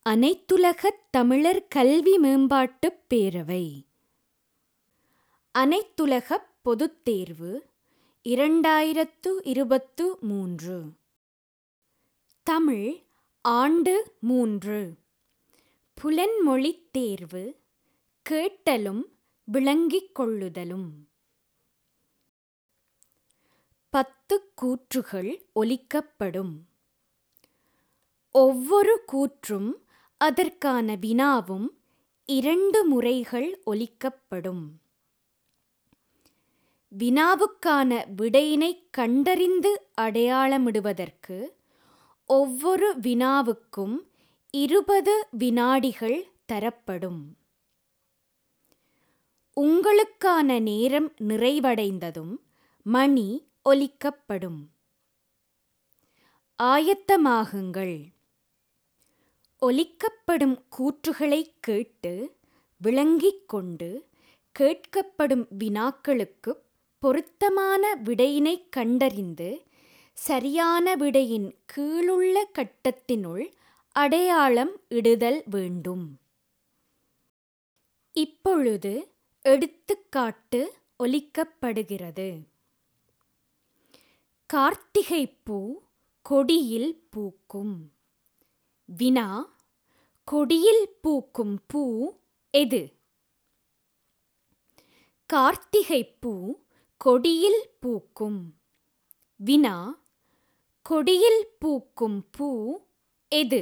அனைத்துலகத் தமிழர் கல்வி மேம்பாட்டுப் பேரவை அனைத்துலகப் பொதுத் தேர்வு இரண்டாயிரத்து இருபத்து மூன்று தமிழ் ஆண்டு மூன்று புலன்மொழித் தேர்வு கேட்டலும் விளங்கிக் கொள்ளுதலும் பத்து கூற்றுகள் ஒலிக்கப்படும் ஒவ்வொரு கூற்றும் அதற்கான வினாவும் இரண்டு முறைகள் ஒலிக்கப்படும் வினாவுக்கான விடையினைக் கண்டறிந்து அடையாளமிடுவதற்கு ஒவ்வொரு வினாவுக்கும் இருபது வினாடிகள் தரப்படும் உங்களுக்கான நேரம் நிறைவடைந்ததும் மணி ஒலிக்கப்படும் ஆயத்தமாகுங்கள் ஒலிக்கப்படும் கூற்றுகளைக் கேட்டு விளங்கிக் கொண்டு கேட்கப்படும் வினாக்களுக்குப் பொருத்தமான விடையினைக் கண்டறிந்து சரியான விடையின் கீழுள்ள கட்டத்தினுள் அடையாளம் இடுதல் வேண்டும் இப்பொழுது எடுத்துக்காட்டு ஒலிக்கப்படுகிறது கார்த்திகைப்பூ கொடியில் பூக்கும் வினா கொடியில் பூக்கும் பூ எது கார்த்திகைப்பூ கொடியில் பூக்கும் வினா கொடியில் பூக்கும் பூ எது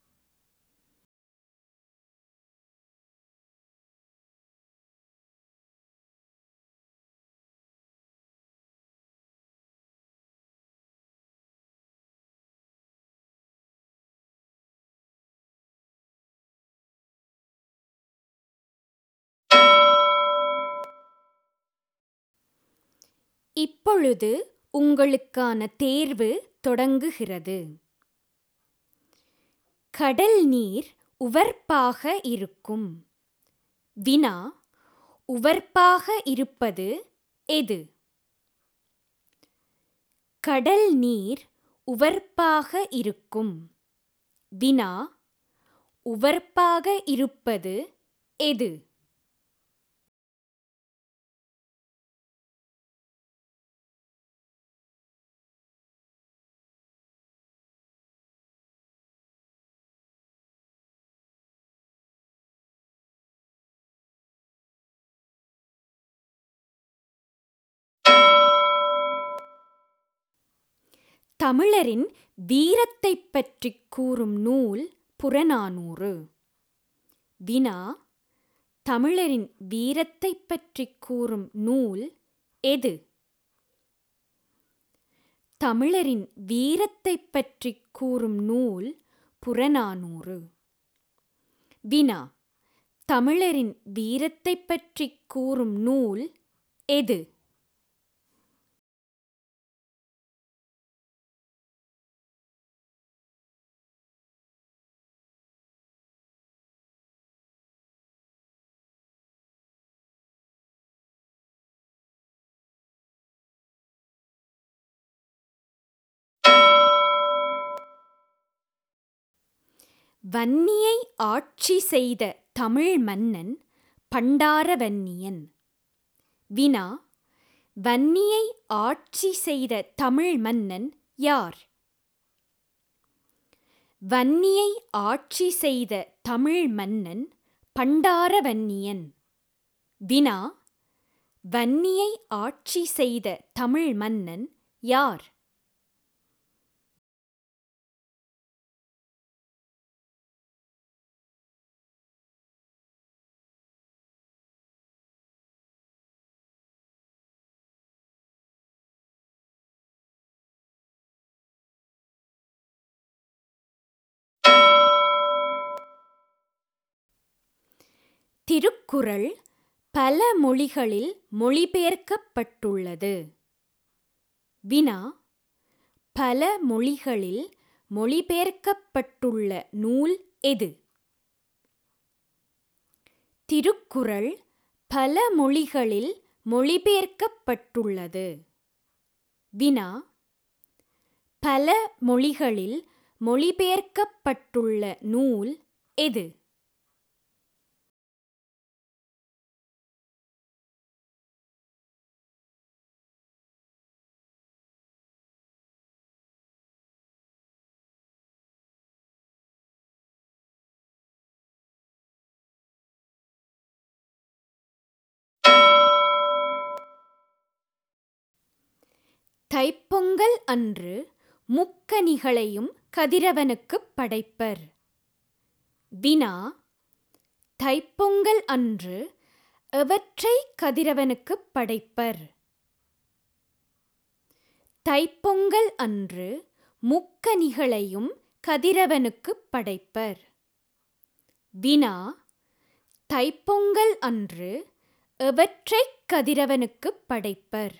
இப்பொழுது உங்களுக்கான தேர்வு தொடங்குகிறது கடல் நீர் உவர்ப்பாக இருக்கும் வினா உவர்ப்பாக இருப்பது எது கடல் நீர் உவர்ப்பாக இருக்கும் வினா உவர்ப்பாக இருப்பது எது தமிழரின் வீரத்தைப் பற்றிக் கூறும் நூல் புறநானூறு வினா தமிழரின் வீரத்தைப் பற்றிக் கூறும் நூல் எது தமிழரின் வீரத்தைப் பற்றிக் கூறும் நூல் புறநானூறு வினா தமிழரின் வீரத்தைப் பற்றிக் கூறும் நூல் எது வன்னியை ஆட்சி செய்த தமிழ் மன்னன் பண்டாரவன்னியன் வினா வன்னியை ஆட்சி செய்த தமிழ் மன்னன் யார் வன்னியை ஆட்சி செய்த தமிழ் மன்னன் பண்டாரவன்னியன் வினா வன்னியை ஆட்சி செய்த தமிழ் மன்னன் யார் திருக்குறள் பல மொழிகளில் மொழிபெயர்க்கப்பட்டுள்ளது வினா பல மொழிகளில் மொழிபெயர்க்கப்பட்டுள்ள நூல் எது திருக்குறள் பல மொழிகளில் மொழிபெயர்க்கப்பட்டுள்ளது வினா பல மொழிகளில் மொழிபெயர்க்கப்பட்டுள்ள நூல் எது தைப்பொங்கல் அன்று முக்கனிகளையும் கதிரவனுக்குப் படைப்பர் வினா தைப்பொங்கல் அன்று எவற்றை கதிரவனுக்குப் படைப்பர் தைப்பொங்கல் அன்று முக்கனிகளையும் கதிரவனுக்குப் படைப்பர் வினா தைப்பொங்கல் அன்று எவற்றைக் கதிரவனுக்குப் படைப்பர்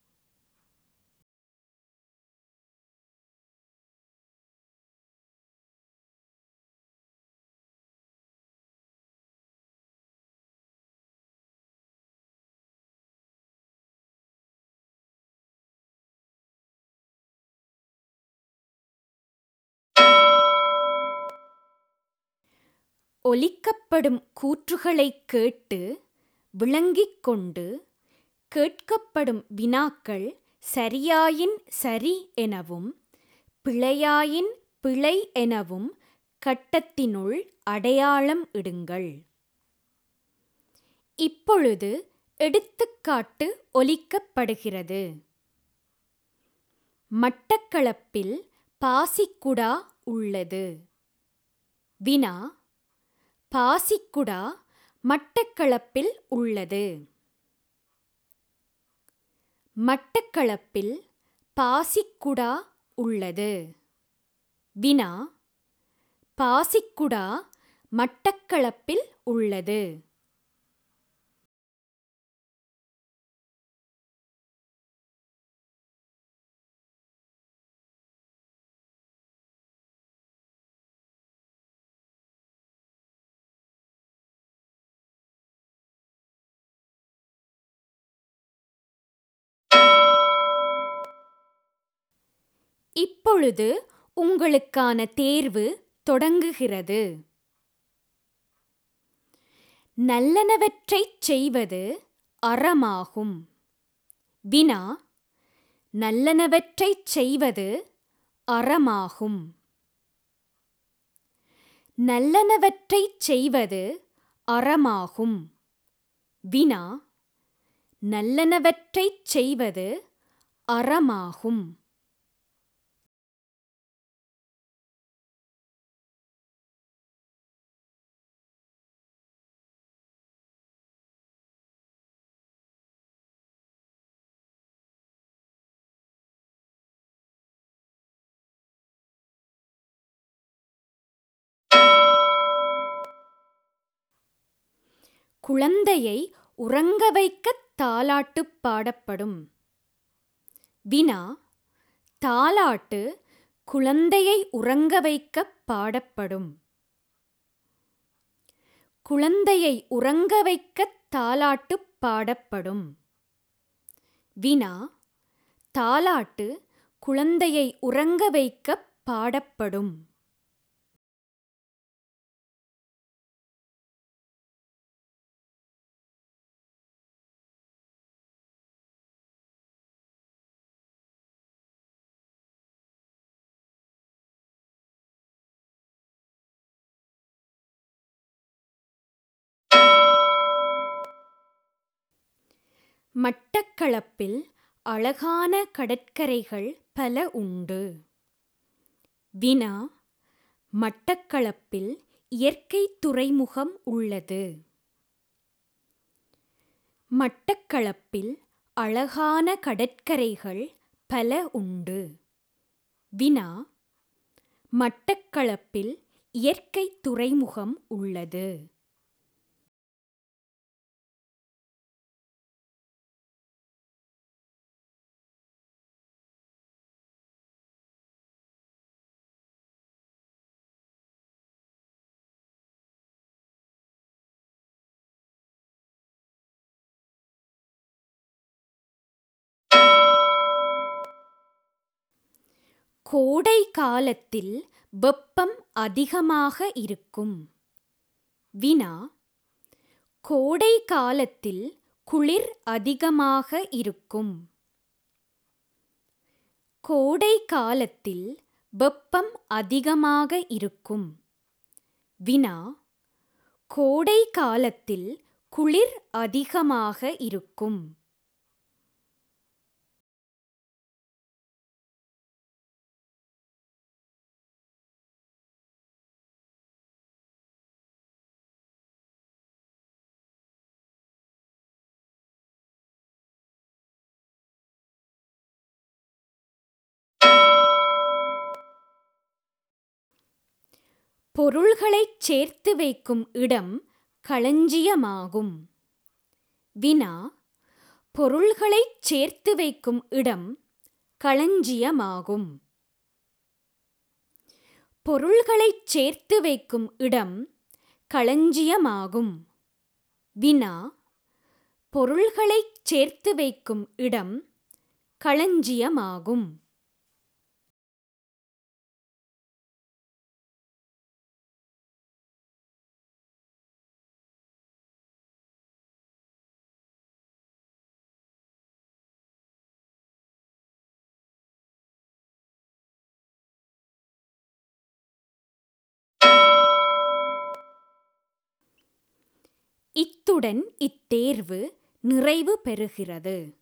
ஒலிக்கப்படும் கூற்றுகளைக் கேட்டு விளங்கிக் கொண்டு கேட்கப்படும் வினாக்கள் சரியாயின் சரி எனவும் பிழையாயின் பிழை எனவும் கட்டத்தினுள் அடையாளம் இடுங்கள் இப்பொழுது எடுத்துக்காட்டு ஒலிக்கப்படுகிறது மட்டக்களப்பில் பாசிக்குடா உள்ளது வினா பாசிக்குடா மட்டக்களப்பில் உள்ளது மட்டக்களப்பில் பாசிக்குடா உள்ளது வினா பாசிக்குடா மட்டக்களப்பில் உள்ளது இப்பொழுது உங்களுக்கான தேர்வு தொடங்குகிறது நல்லனவற்றைச் செய்வது அறமாகும் வினா நல்லனவற்றைச் செய்வது அறமாகும் நல்லனவற்றைச் செய்வது அறமாகும் வினா நல்லனவற்றைச் செய்வது அறமாகும் குழந்தையை உறங்க வைக்கத் தாலாட்டுப் பாடப்படும் வினா தாலாட்டு குழந்தையை உறங்க வைக்கப் பாடப்படும் குழந்தையை உறங்க வைக்கத் தாலாட்டுப் பாடப்படும் வினா தாலாட்டு குழந்தையை உறங்க வைக்கப் பாடப்படும் மட்டக்களப்பில் அழகான கடற்கரைகள் பல உண்டு வினா மட்டக்களப்பில் இயற்கை துறைமுகம் உள்ளது மட்டக்களப்பில் அழகான கடற்கரைகள் பல உண்டு வினா மட்டக்களப்பில் இயற்கை துறைமுகம் உள்ளது கோடை காலத்தில் வெப்பம் அதிகமாக இருக்கும் வினா கோடை காலத்தில் குளிர் அதிகமாக இருக்கும் கோடை காலத்தில் வெப்பம் அதிகமாக இருக்கும் வினா கோடை காலத்தில் குளிர் அதிகமாக இருக்கும் பொருள்களைச் சேர்த்து வைக்கும் இடம் களஞ்சியமாகும் வினா பொருள்களைச் சேர்த்து வைக்கும் இடம் களஞ்சியமாகும் பொருள்களைச் சேர்த்து வைக்கும் இடம் களஞ்சியமாகும் வினா பொருள்களைச் சேர்த்து வைக்கும் இடம் களஞ்சியமாகும் இத்துடன் இத்தேர்வு நிறைவு பெறுகிறது